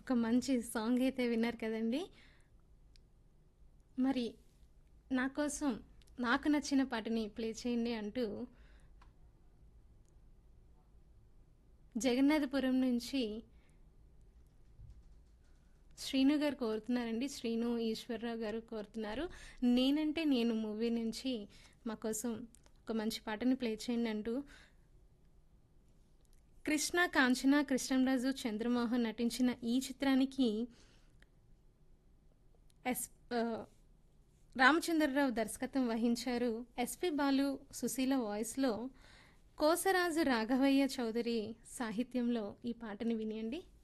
ఒక మంచి సాంగ్ అయితే విన్నారు కదండి మరి నా కోసం నాకు నచ్చిన పాటని ప్లే చేయండి అంటూ జగన్నాథపురం నుంచి శ్రీను గారు కోరుతున్నారండి శ్రీను ఈశ్వరరావు గారు కోరుతున్నారు నేనంటే నేను మూవీ నుంచి మా కోసం ఒక మంచి పాటని ప్లే చేయండి అంటూ కృష్ణ కాంచన కృష్ణంరాజు చంద్రమోహన్ నటించిన ఈ చిత్రానికి ఎస్ ఆ, రామచంద్రరావు దర్శకత్వం వహించారు ఎస్పి బాలు సుశీల వాయిస్లో కోసరాజు రాఘవయ్య చౌదరి సాహిత్యంలో ఈ పాటని వినియండి